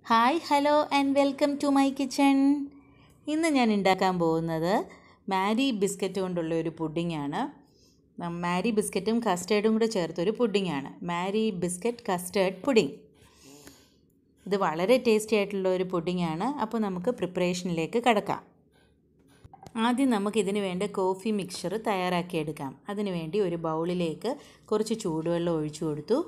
hi hello and welcome to my kitchen ഇന്ന് ഞാൻ ഉണ്ടാക്കാൻ പോകുന്നത് മാരി ബിസ്ക്കറ്റ് കൊണ്ടുള്ള ഒരു പുഡിങ്ങാണ് മാരി ബിസ്ക്കറ്റും കസ്റ്റേർഡും കൂടെ ചേർത്തൊരു പുഡിങ്ങാണ് മാരി ബിസ്ക്കറ്റ് കസ്റ്റേർഡ് പുഡിങ് ഇത് വളരെ ടേസ്റ്റി ആയിട്ടുള്ള ഒരു പുഡിങ്ങാണ് അപ്പോൾ നമുക്ക് പ്രിപ്പറേഷനിലേക്ക് കടക്കാം ആദ്യം നമുക്ക് ഇതിന് വേണ്ട കോഫി മിക്സ്ചർ തയ്യാറാക്കിയെടുക്കാം അതിനു വേണ്ടി ഒരു ബൗളിലേക്ക് കുറച്ച് ചൂടുവെള്ളം ഒഴിച്ചു കൊടുത്തു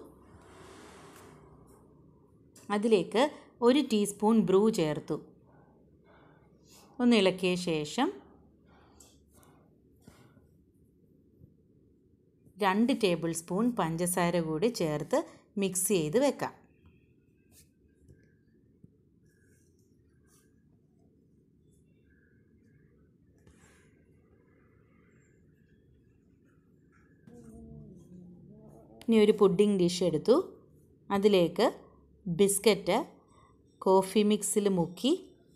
അതിലേക്ക് ഒരു ടീസ്പൂൺ ബ്രൂ ചേർത്തു ഒന്ന് ഇളക്കിയ ശേഷം രണ്ട് ടേബിൾ സ്പൂൺ പഞ്ചസാര കൂടി ചേർത്ത് മിക്സ് ചെയ്ത് വെക്കാം ഇനി ഒരു പുഡിംഗ് ഡിഷ് എടുത്തു അതിലേക്ക് ബിസ്ക്കറ്റ് കോഫി മിക്സിൽ മുക്കി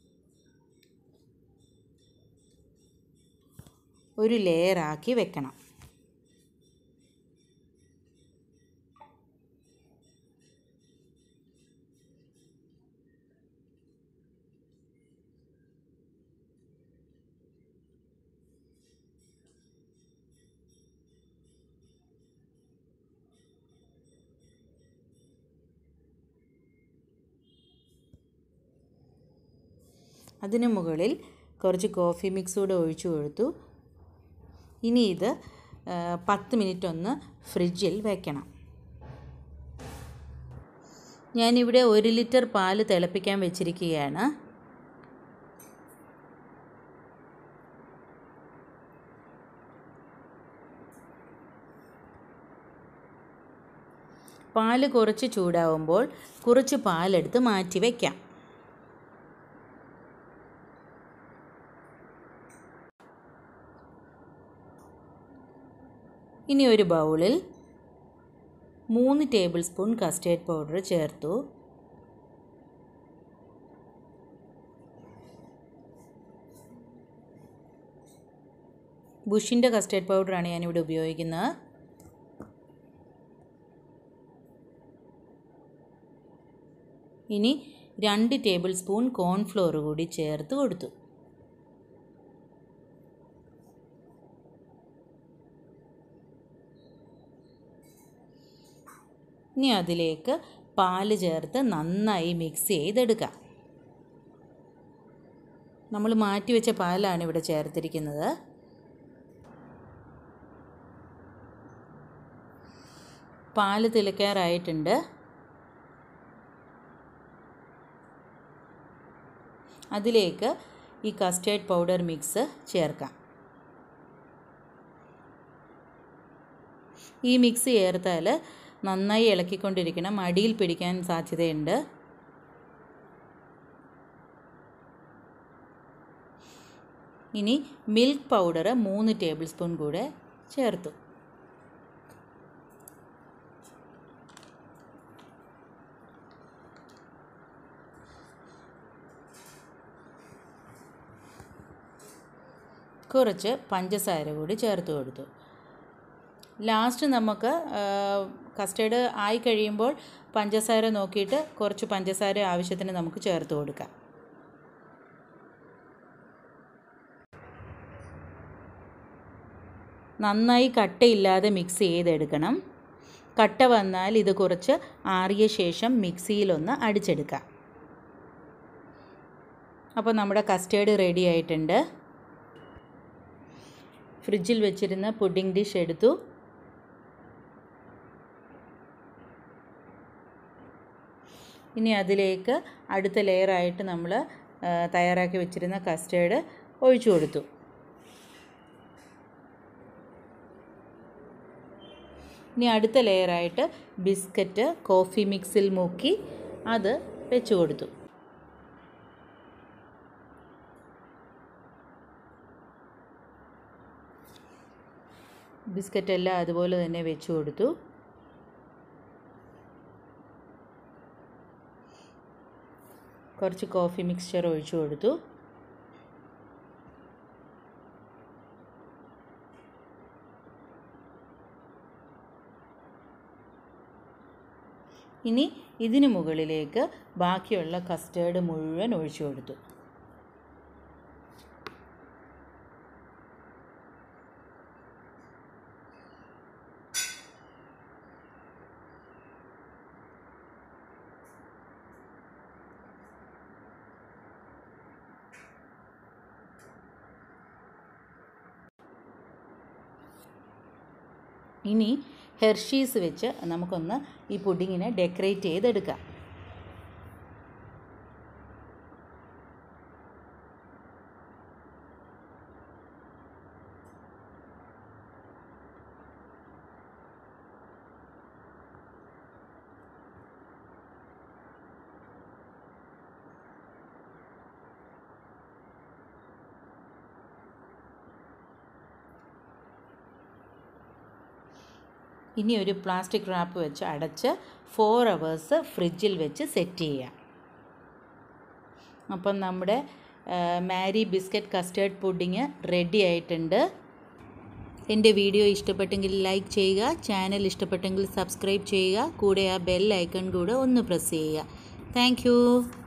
ഒരു ലെയറാക്കി വെക്കണം അതിന് മുകളിൽ കുറച്ച് കോഫി മിക്സ് കൂടെ ഒഴിച്ചു കൊടുത്തു ഇനി ഇത് പത്ത് മിനിറ്റ് ഒന്ന് ഫ്രിഡ്ജിൽ വെക്കണം ഞാനിവിടെ ഒരു ലിറ്റർ പാല് തിളപ്പിക്കാൻ വെച്ചിരിക്കുകയാണ് പാല് കുറച്ച് ചൂടാവുമ്പോൾ കുറച്ച് പാലെടുത്ത് മാറ്റി വയ്ക്കാം ഇനി ഒരു ബൗളിൽ മൂന്ന് ടേബിൾ സ്പൂൺ കസ്റ്റേർഡ് പൗഡർ ചേർത്തു ബുഷിൻ്റെ കസ്റ്റേർഡ് പൗഡറാണ് ഞാനിവിടെ ഉപയോഗിക്കുന്നത് ഇനി രണ്ട് ടേബിൾ സ്പൂൺ കോൺഫ്ലോർ കൂടി ചേർത്ത് കൊടുത്തു ഇനി അതിലേക്ക് പാല് ചേർത്ത് നന്നായി മിക്സ് ചെയ്തെടുക്കാം നമ്മൾ മാറ്റി വെച്ച പാലാണ് ഇവിടെ ചേർത്തിരിക്കുന്നത് പാല് തിളയ്ക്കാറായിട്ടുണ്ട് അതിലേക്ക് ഈ കസ്റ്റേർഡ് പൗഡർ മിക്സ് ചേർക്കാം ഈ മിക്സ് ചേർത്താൽ നന്നായി ഇളക്കിക്കൊണ്ടിരിക്കണം അടിയിൽ പിടിക്കാൻ സാധ്യതയുണ്ട് ഇനി മിൽക്ക് പൗഡർ മൂന്ന് ടേബിൾ സ്പൂൺ കൂടെ ചേർത്തു കുറച്ച് പഞ്ചസാര കൂടി ചേർത്ത് കൊടുത്തു ലാസ്റ്റ് നമുക്ക് കസ്റ്റേർഡ് ആയി കഴിയുമ്പോൾ പഞ്ചസാര നോക്കിയിട്ട് കുറച്ച് പഞ്ചസാര ആവശ്യത്തിന് നമുക്ക് ചേർത്ത് കൊടുക്കാം നന്നായി കട്ടയില്ലാതെ മിക്സ് ചെയ്തെടുക്കണം കട്ട വന്നാൽ ഇത് കുറച്ച് ആറിയ ശേഷം മിക്സിയിലൊന്ന് അടിച്ചെടുക്കാം അപ്പോൾ നമ്മുടെ കസ്റ്റേർഡ് റെഡി ആയിട്ടുണ്ട് ഫ്രിഡ്ജിൽ വെച്ചിരുന്ന പുഡിംഗ് ഡിഷ് എടുത്തു ഇനി അതിലേക്ക് അടുത്ത ലെയറായിട്ട് നമ്മൾ തയ്യാറാക്കി വെച്ചിരുന്ന കസ്റ്റേർഡ് ഒഴിച്ചു കൊടുത്തു ഇനി അടുത്ത ലെയറായിട്ട് ബിസ്ക്കറ്റ് കോഫി മിക്സിൽ മുക്കി അത് വെച്ച് കൊടുത്തു ബിസ്ക്കറ്റ് എല്ലാം അതുപോലെ തന്നെ വെച്ച് കൊടുത്തു കുറച്ച് കോഫി മിക്സ്ചർ ഒഴിച്ചു കൊടുത്തു ഇനി ഇതിന് മുകളിലേക്ക് ബാക്കിയുള്ള കസ്റ്റേർഡ് മുഴുവൻ ഒഴിച്ചു കൊടുത്തു ഇനി ഹെർഷീസ് വെച്ച് നമുക്കൊന്ന് ഈ പുഡിങ്ങിനെ ഡെക്കറേറ്റ് ചെയ്തെടുക്കാം ഇനി ഒരു പ്ലാസ്റ്റിക് റാപ്പ് വെച്ച് അടച്ച് ഫോർ അവേഴ്സ് ഫ്രിഡ്ജിൽ വെച്ച് സെറ്റ് ചെയ്യാം അപ്പം നമ്മുടെ Marie biscuit custard pudding ready ആയിട്ടുണ്ട് എൻ്റെ വീഡിയോ ഇഷ്ടപ്പെട്ടെങ്കിൽ ലൈക്ക് ചെയ്യുക ചാനൽ ഇഷ്ടപ്പെട്ടെങ്കിൽ സബ്സ്ക്രൈബ് ചെയ്യുക കൂടെ ആ ബെൽ ഐക്കൺ കൂടെ ഒന്ന് പ്രസ് ചെയ്യുക താങ്ക്